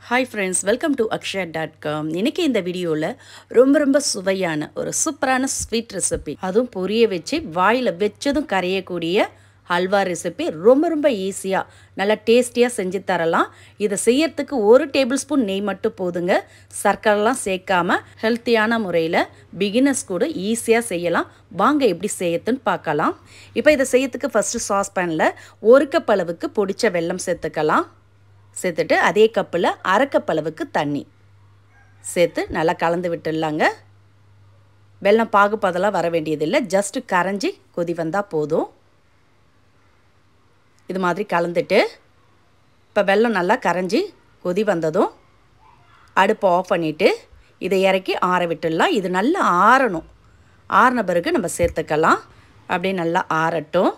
hi friends welcome to Akshaya dot com இன்றைக்கி இந்த வீடியோவில் ரொம்ப ரொம்ப சுவையான ஒரு சூப்பரான ஸ்வீட் ரெசிபி அதுவும் பொரிய வச்சு வாயில் வச்சதும் கரையக்கூடிய ஹல்வா ரெசிபி ரொம்ப ரொம்ப ஈஸியாக நல்லா டேஸ்டியாக செஞ்சு தரலாம் இதை செய்யறதுக்கு ஒரு டேபிள் ஸ்பூன் நெய் மட்டும் போதுங்க சர்க்கரைலாம் சேர்க்காம ஹெல்த்தியான முறையில் பிகினர்ஸ் கூட ஈஸியாக செய்யலாம் வாங்க எப்படி செய்யறதுன்னு பார்க்கலாம் இப்போ இதை செய்யறதுக்கு ஃபஸ்ட்டு சாஸ்பேனில் ஒரு கப் அளவுக்கு பொடிச்ச வெல்லம் சேர்த்துக்கலாம் சேர்த்துட்டு அதே கப்பில் அரை கப் அளவுக்கு தண்ணி சேர்த்து நல்லா கலந்து விட்டுடலாங்க வெல்லம் பாகுபாதெல்லாம் வர வேண்டியதில்லை ஜஸ்ட்டு கரைஞ்சி கொதி வந்தால் போதும் இது மாதிரி கலந்துட்டு இப்போ வெல்லம் நல்லா கரைஞ்சி கொதி வந்ததும் அடுப்பை ஆஃப் பண்ணிவிட்டு இதை இறக்கி ஆற விட்டுடலாம் இது நல்லா ஆறணும் ஆறின பிறகு நம்ம சேர்த்துக்கலாம் அப்படியே நல்லா ஆறட்டும்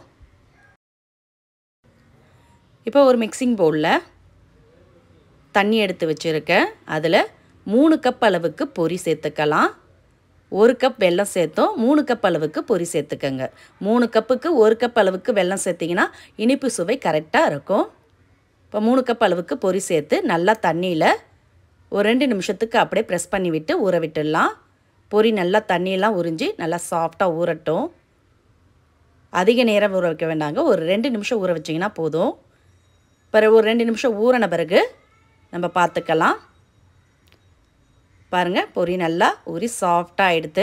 இப்போ ஒரு மிக்சிங் பவுலில் தண்ணி எடுத்து வச்சுருக்கேன் அதில் மூணு கப் அளவுக்கு பொரி சேர்த்துக்கலாம் ஒரு கப் வெல்லம் சேர்த்தோம் மூணு கப் அளவுக்கு பொரி சேர்த்துக்கங்க மூணு கப்புக்கு ஒரு கப் அளவுக்கு வெல்லம் சேர்த்திங்கன்னா இனிப்பு சுவை கரெக்டாக இருக்கும் இப்போ மூணு கப் அளவுக்கு பொரி சேர்த்து நல்லா தண்ணியில் ஒரு ரெண்டு நிமிஷத்துக்கு அப்படியே ப்ரெஸ் பண்ணி விட்டு ஊற விட்டுடலாம் பொரி நல்லா தண்ணியெல்லாம் உறிஞ்சி நல்லா சாஃப்டாக ஊறட்டும் அதிக நேரம் ஊற வைக்க வேண்டாங்க ஒரு ரெண்டு நிமிஷம் ஊற வச்சிங்கன்னா போதும் பிறகு ஒரு ரெண்டு நிமிஷம் ஊறின பிறகு நம்ம பார்த்துக்கலாம் பாருங்கள் பொரி நல்லா ஊறி சாஃப்டாக எடுத்து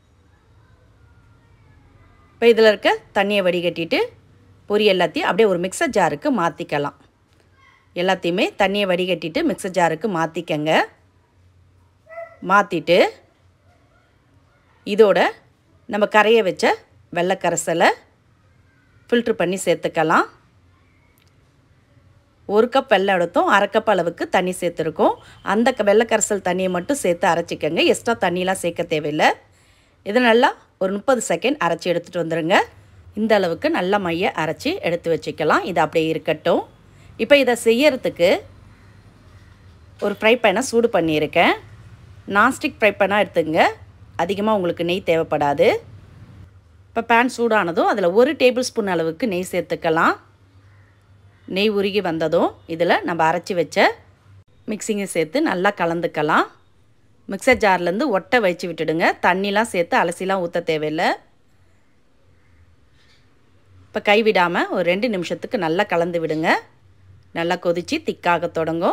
இப்போ இதில் இருக்க தண்ணியை வடிகட்டிட்டு பொரி எல்லாத்தையும் அப்படியே ஒரு மிக்சர் ஜாருக்கு மாற்றிக்கலாம் எல்லாத்தையுமே தண்ணியை வடிகட்டிட்டு மிக்சர் ஜாருக்கு மாற்றிக்கங்க மாற்றிட்டு இதோட நம்ம கரைய வச்ச வெள்ளைக்கரசலை ஃபில்ட்ரு பண்ணி சேர்த்துக்கலாம் ஒரு கப் வெள்ளை எடுத்தோம் அரை கப் அளவுக்கு தண்ணி சேர்த்துருக்கோம் அந்த க வெள்ளைக்கரசல் தண்ணியை மட்டும் சேர்த்து அரைச்சிக்கோங்க எக்ஸ்ட்ரா தண்ணியெலாம் சேர்க்க தேவையில்லை இதை நல்லா ஒரு முப்பது செகண்ட் அரைச்சி எடுத்துகிட்டு வந்துடுங்க இந்த அளவுக்கு நல்லா மைய அரைச்சி எடுத்து வச்சுக்கலாம் இது அப்படியே இருக்கட்டும் இப்போ இதை செய்யறதுக்கு ஒரு ஃப்ரை பேனை சூடு பண்ணியிருக்கேன் நான்ஸ்டிக் ஃப்ரை பேனாக எடுத்துங்க அதிகமாக உங்களுக்கு நெய் தேவைப்படாது இப்போ பேன் சூடானதும் அதில் ஒரு டேபிள் ஸ்பூன் அளவுக்கு நெய் சேர்த்துக்கலாம் நெய் உருகி வந்ததும் இதில் நம்ம அரைச்சி வச்ச மிக்சிங்கை சேர்த்து நல்லா கலந்துக்கலாம் மிக்சர் ஜார்லேருந்து ஒட்டை வச்சு விட்டுடுங்க தண்ணிலாம் சேர்த்து அலசிலாம் ஊற்ற தேவையில்லை இப்போ கைவிடாமல் ஒரு ரெண்டு நிமிஷத்துக்கு நல்லா கலந்து விடுங்க நல்லா கொதித்து திக்காக தொடங்கும்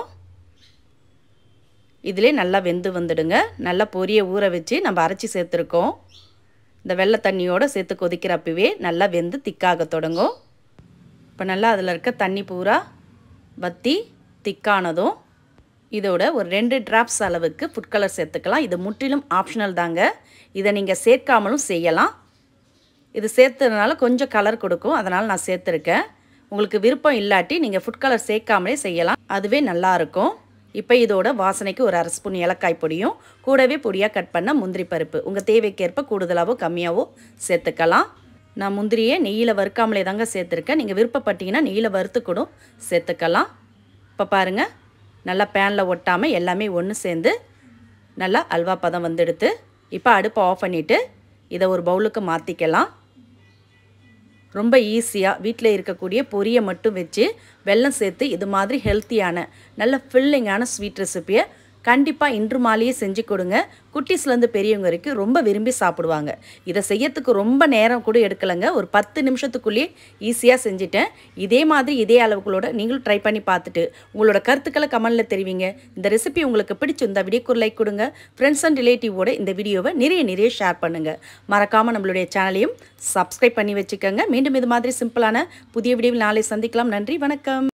இதிலே நல்லா வெந்து வந்துடுங்க நல்லா பொரிய ஊற வச்சு நம்ம அரைச்சி சேர்த்துருக்கோம் இந்த வெள்ளை தண்ணியோடு சேர்த்து கொதிக்கிறப்பவே நல்லா வெந்து திக்காக தொடங்கும் இப்போ நல்லா அதில் இருக்க தண்ணி பூரா வற்றி திக்கானதும் இதோட ஒரு ரெண்டு ட்ராப்ஸ் அளவுக்கு ஃபுட் கலர் சேர்த்துக்கலாம் இது முற்றிலும் ஆப்ஷனல் தாங்க இதை நீங்கள் சேர்க்காமலும் செய்யலாம் இது சேர்த்ததுனால கொஞ்சம் கலர் கொடுக்கும் அதனால் நான் சேர்த்துருக்கேன் உங்களுக்கு விருப்பம் இல்லாட்டி நீங்கள் ஃபுட் கலர் சேர்க்காமலே செய்யலாம் அதுவே நல்லாயிருக்கும் இப்போ இதோட வாசனைக்கு ஒரு அரை ஸ்பூன் ஏலக்காய் பொடியும் கூடவே பொடியாக கட் பண்ண முந்திரி பருப்பு உங்கள் தேவைக்கேற்ப கூடுதலாகவோ காமியாவோ சேர்த்துக்கலாம் நான் முந்திரியை நெய்யில் வறுக்காமலே தாங்க சேர்த்துருக்கேன் நீங்கள் விருப்பப்பட்டீங்கன்னா நெய்யில் வறுத்து கூட சேர்த்துக்கலாம் இப்போ பாருங்கள் நல்லா பேனில் ஒட்டாமல் எல்லாமே ஒன்று சேர்ந்து நல்லா அல்வா பதம் வந்துடுத்து இப்போ அடுப்பை ஆஃப் பண்ணிவிட்டு இதை ஒரு பவுலுக்கு மாற்றிக்கலாம் ரொம்ப ஈஸியாக வீட்டில் இருக்கக்கூடிய பொரியை மட்டும் வச்சு வெல்லம் சேர்த்து இது மாதிரி ஹெல்த்தியான நல்ல ஃபில்லிங்கான ஸ்வீட் ரெசிப்பியை கண்டிப்பாக இன்று மாலையே செஞ்சு கொடுங்க குட்டீஸ்லேருந்து பெரியவங்க வரைக்கும் ரொம்ப விரும்பி சாப்பிடுவாங்க இதை செய்யறதுக்கு ரொம்ப நேரம் கூட எடுக்கலைங்க ஒரு பத்து நிமிஷத்துக்குள்ளேயே ஈஸியாக செஞ்சுட்டேன் இதே மாதிரி இதே அளவுகளோட நீங்களும் ட்ரை பண்ணி பார்த்துட்டு உங்களோட கருத்துக்களை கமெண்டில் தெரிவிங்க இந்த ரெசிபி உங்களுக்கு பிடிச்சிருந்தா வீடியோக்கு ஒரு லைக் கொடுங்க ஃப்ரெண்ட்ஸ் அண்ட் ரிலேட்டிவோட இந்த வீடியோவை நிறைய நிறைய ஷேர் பண்ணுங்கள் மறக்காமல் நம்மளுடைய சேனலையும் சப்ஸ்கிரைப் பண்ணி வச்சுக்கோங்க மீண்டும் இது மாதிரி சிம்பிளான புதிய வீடியோவில் நாளை சந்திக்கலாம் நன்றி வணக்கம்